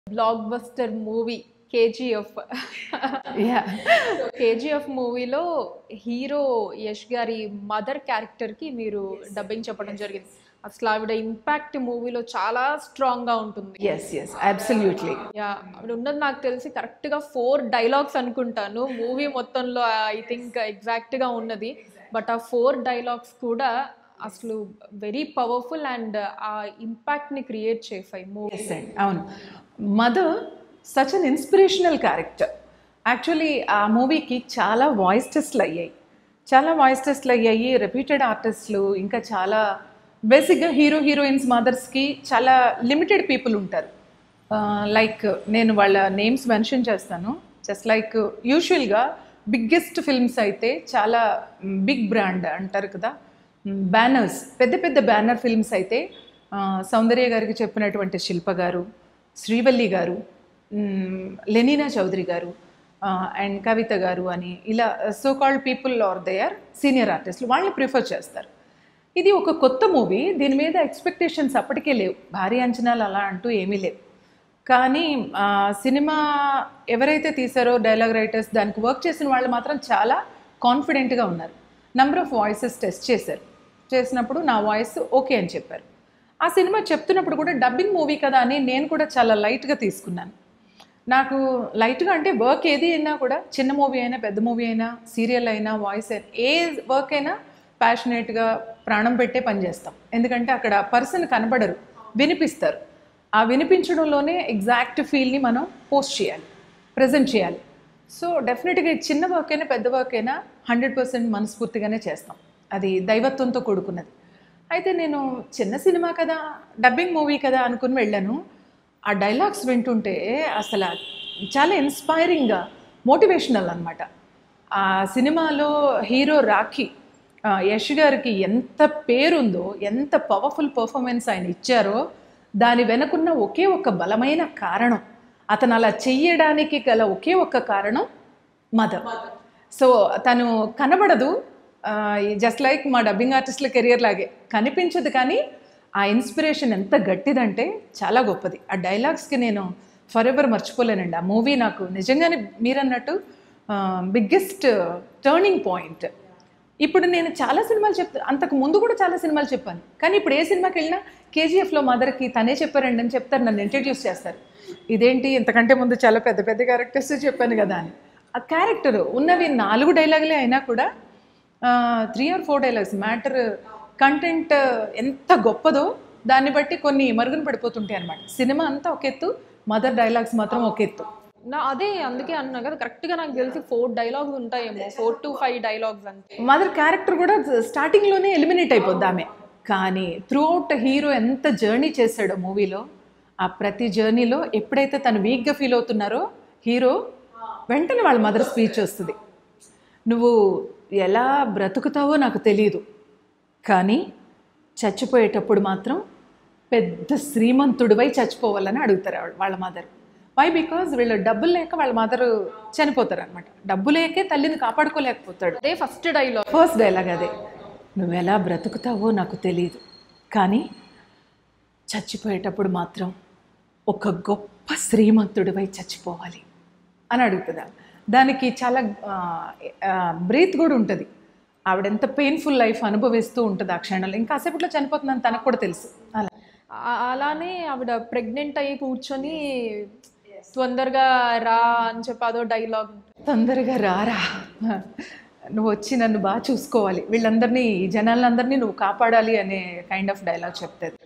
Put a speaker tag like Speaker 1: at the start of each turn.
Speaker 1: black blockbuster movie KGF
Speaker 2: yeah
Speaker 1: KGF మూవీలో hero Yash గారి mother క్యారెక్టర్కి మీరు డబ్బింగ్ చెప్పడం జరిగింది అసలు ఆవిడ ఇంపాక్ట్ మూవీలో చాలా స్ట్రాంగ్గా ఉంటుంది
Speaker 2: ఎస్ ఎస్ అబ్సల్యూట్లీ
Speaker 1: యా ఆవిడ ఉన్నది నాకు తెలిసి కరెక్ట్గా ఫోర్ డైలాగ్స్ అనుకుంటాను మూవీ మొత్తంలో ఐ థింక్ ఎగ్జాక్ట్గా ఉన్నది బట్ ఆ ఫోర్ డైలాగ్స్ కూడా అసలు వెరీ పవర్ఫుల్ అండ్ ఆ ఇంపాక్ట్ని క్రియేట్ చేసాయి మూవీ
Speaker 2: ఎస్ అండి అవును mother such an inspirational character actually ఆ మూవీకి చాలా వాయిస్ టెస్ట్లు అయ్యాయి చాలా వాయిస్ టెస్ట్లు అయ్యాయి రెప్యూటెడ్ ఆర్టిస్టులు ఇంకా చాలా బేసిక్గా హీరో హీరోయిన్స్ మదర్స్కి చాలా లిమిటెడ్ పీపుల్ ఉంటారు లైక్ నేను వాళ్ళ నేమ్స్ మెన్షన్ చేస్తాను జస్ట్ లైక్ యూజువల్గా బిగ్గెస్ట్ ఫిల్మ్స్ అయితే చాలా బిగ్ బ్రాండ్ అంటారు కదా బ్యానర్స్ పెద్ద పెద్ద బ్యానర్ ఫిల్మ్స్ అయితే ఆ, సౌందర్య గారికి చెప్పినటువంటి శిల్ప గారు శ్రీవల్లి గారు మ్, లెనీనా చౌదరి గారు అండ్ కవిత గారు అని ఇలా so called people are they are senior ఆర్టిస్టులు వాళ్ళని ప్రిఫర్ చేస్తారు ఇది ఒక కొత్త మూవీ దీని మీద ఎక్స్పెక్టేషన్స్ అప్పటికే లేవు భారీ అంచనాలు అలా అంటూ ఏమీ లేవు కానీ ఆ, సినిమా ఎవరైతే తీసారో డైలాగ్ రైటర్స్ దానికి వర్క్ చేసిన వాళ్ళు మాత్రం చాలా కాన్ఫిడెంట్గా ఉన్నారు నెంబర్ ఆఫ్ వాయిసెస్ టెస్ట్ చేశారు చేసినప్పుడు నా వాయిస్ ఓకే అని చెప్పారు ఆ సినిమా చెప్తున్నప్పుడు కూడా డబ్బింగ్ మూవీ కదా అని నేను కూడా చాలా లైట్గా తీసుకున్నాను నాకు లైట్గా అంటే వర్క్ ఏది అయినా కూడా చిన్న మూవీ అయినా పెద్ద మూవీ అయినా సీరియల్ అయినా వాయిస్ అయినా ఏ వర్క్ అయినా ప్యాషనేట్గా ప్రాణం పెట్టే పని చేస్తాం ఎందుకంటే అక్కడ పర్సన్ కనబడరు వినిపిస్తారు ఆ వినిపించడంలోనే ఎగ్జాక్ట్ ఫీల్ని మనం పోస్ట్ చేయాలి ప్రజెంట్ చేయాలి సో డెఫినెట్గా చిన్న వర్క్ అయినా పెద్ద వర్క్ అయినా హండ్రెడ్ పర్సెంట్ మనస్ఫూర్తిగానే చేస్తాం అది దైవత్వంతో కూడుకున్నది అయితే నేను చిన్న సినిమా కదా డబ్బింగ్ మూవీ కదా అనుకుని వెళ్ళాను ఆ డైలాగ్స్ వింటుంటే అసలు చాలా ఇన్స్పైరింగ్గా మోటివేషనల్ అనమాట ఆ సినిమాలో హీరో రాఖీ ఆ, యష్ గారికి ఎంత పేరుందో ఎంత పవర్ఫుల్ పర్ఫార్మెన్స్ ఆయన ఇచ్చారో దాని వెనుకున్న ఒకే ఒక బలమైన కారణం అతను అలా చెయ్యడానికి గల ఒకే ఒక్క కారణం మదర్ సో తను కనబడదు జస్ట్ లైక్ మా డబ్బింగ్ ఆర్టిస్టుల కెరియర్ లాగే కనిపించదు కానీ ఆ ఇన్స్పిరేషన్ ఎంత గట్టిదంటే చాలా గొప్పది ఆ డైలాగ్స్కి నేను ఫర్ ఎవర్ మర్చిపోలేనండి ఆ మూవీ నాకు నిజంగానే మీరన్నట్టు బిగ్గెస్ట్ టర్నింగ్ పాయింట్ ఇప్పుడు నేను చాలా సినిమాలు చెప్తా అంతకు ముందు కూడా చాలా సినిమాలు చెప్పాను కానీ ఇప్పుడు ఏ సినిమాకి వెళ్ళినా కేజీఎఫ్లో మదర్కి తనే చెప్పారండి అని చెప్తారు నన్ను ఇంట్రడ్యూస్ చేస్తారు ఇదేంటి ఇంతకంటే ముందు చాలా పెద్ద పెద్ద క్యారెక్టర్స్ చెప్పాను కదా అని ఆ క్యారెక్టర్ ఉన్నవి నాలుగు డైలాగులే అయినా కూడా three or four dialogues matter content ఎంత గొప్పదో దాన్ని బట్టి కొన్ని మరుగున పడిపోతుంటాయి అనమాట సినిమా అంతా ఒక ఎత్తు మదర్ డైలాగ్స్ మాత్రం ఒక ఎత్తు
Speaker 1: నా అదే అందుకే అన్నా కదా కరెక్ట్గా నాకు తెలిసి ఫోర్ డైలాగ్స్ ఉంటాయేమో ఫోర్ టు ఫైవ్ డైలాగ్స్ అంతే
Speaker 2: మదర్ క్యారెక్టర్ కూడా స్టార్టింగ్లోనే ఎలిమినేట్ అయిపోద్ది ఆమె కానీ త్రూ అవుట్ హీరో ఎంత జర్నీ చేశాడో మూవీలో ఆ ప్రతి జర్నీలో ఎప్పుడైతే తను వీక్గా ఫీల్ అవుతున్నారో హీరో వెంటనే వాళ్ళ మదర్ స్పీచ్ వస్తుంది నువ్వు ఎలా బ్రతుకుతావో నాకు తెలియదు కానీ చచ్చిపోయేటప్పుడు మాత్రం పెద్ద శ్రీమంతుడివై చచ్చిపోవాలని అడుగుతారు ఆవిడ- వాళ్ళ మదర్ వై బికాజ్ వీళ్ళు డబ్బులు లేక వాళ్ళ మదర్ చనిపోతారు అనమాట డబ్బు లేకే తల్లిని కాపాడుకోలేకపోతాడు
Speaker 1: అదే ఫస్ట్ డైలాగ్
Speaker 2: ఫస్ట్ డైలాగ్ అదే నువ్వు ఎలా బ్రతుకుతావో నాకు తెలియదు కానీ చచ్చిపోయేటప్పుడు మాత్రం ఒక గొప్ప శ్రీమంతుడివై చచ్చిపోవాలి అని అడుగుతుందా దానికి చాలా బ్రీత్ కూడా ఉంటుంది ఆవిడ ఎంత పెయిన్ఫుల్ లైఫ్ అనుభవిస్తూ ఉంటుంది ఆ క్షణంలో ఇంకా కాసేపట్లో చనిపోతుందని తనకు కూడా తెలుసు అలా
Speaker 1: ఆ- అలానే ఆవిడ ప్రెగ్నెంట్ అయ్యి కూర్చొని తొందరగా రా అని చెప్పి అదో డైలాగ్
Speaker 2: తొందరగా రారా నువ్వు వచ్చి నన్ను బాగా చూసుకోవాలి వీళ్ళందరినీ ఈ జనాలందరినీ నువ్వు కాపాడాలి అనే కైండ్ ఆఫ్ డైలాగ్ చెప్తుంది